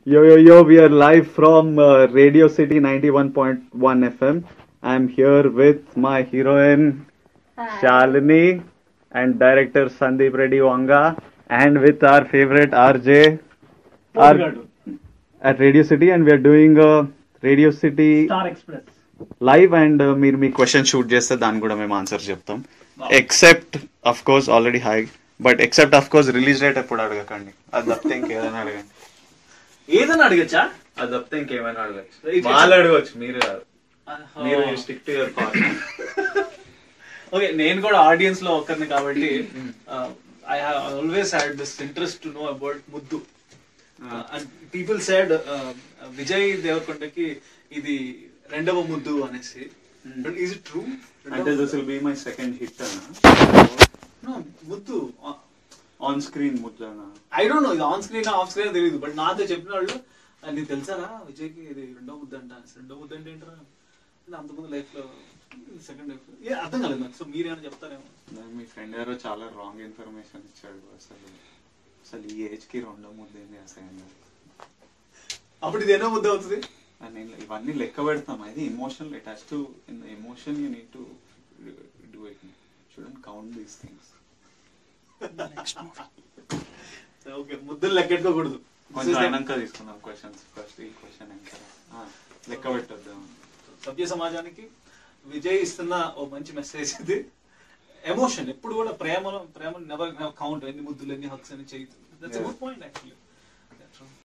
Yo, yo, yo, we are live from uh, Radio City 91.1 FM. I'm here with my heroine Shalini and director Sandeep Reddy Wanga and with our favorite RJ our, at Radio City and we are doing a Radio City star express live and మీరు మీ question shoot చేస్తే దాన్ని కూడా మేము answer చెప్తాం except of course already హై but except of course release date ఎప్పుడు అడగకండి అది తప్పితే ఇంకేదైనా అడగండి ఏదైనా అడగచ్చా అది తప్పితే ఇంకేమైనా అడగచ్చు Right. వాళ్ళు అడగచ్చు మీరు కాదు మీరు స్టిక్ టు యువర్ ఓకే నేను కూడా ఆడియన్స్ లో ఒక్కరిని కాబట్టి I have always had this interest to know about ముద్దు అండ్ పీపుల్ సెడ్ విజయ్ దేవరకొండకి ఇది రెండవ ముద్దు అనేసి ఈజ్ ఇట్ ట్రూ అంటే this will be my second hit ముద్దు ఆన్ స్క్రీన్ ముద్దానా ఐ డోంట్ నో ఇది ఆన్ స్క్రీన్ ఆఫ్ స్క్రీన్ తెలియదు బట్ నాతో చెప్పిన వాళ్ళు "ఆ, నీకు తెలుసారా విజయ్కి ఇది రెండో ముద్దు అంట రెండో ముద్దు అంటే ఏంటరా అంటే అంతకుముందు లైఫ్ లో సెకండ్ లైఫ్ లో ఏ అర్థం కాలేదు నాకు సో మీరేమైనా చెప్తారేమో మీ ఫ్రెండ్ ఎవరో చాలా రాంగ్ ఇన్ఫర్మేషన్ ఇచ్చాడు అసలు అసలు ఈ ఏజ్ కి రెండో ముద్దేంది అసలు అప్పుడు ఇది ఎన్నో ముద్దు అవుతుంది నేను ఇవన్నీ లెక్క పెడతాం అది emotion it has to in the emotion you need to do it shouldn't count these things okay ముద్దులు లెక్కెట్టుకోకూడదు కొంచెం అయినాక తీసుకుందాం క్వశ్చన్స్ ఫస్ట్ ఈ క్వశ్చన్ ఇంకా లెక్క పెట్టొద్దాం సభ్య సమాజానికి విజయ్ ఇస్తున్న ఓ మంచి మెసేజ్ ఇది ఎమోషన్ ఎప్పుడు కూడా ప్రేమను ప్రేమ నెవర్ కౌంట్ ఎన్ని ముద్దులు ఎన్ని హక్స్ అని చేయదు that's Yeah. Good point actually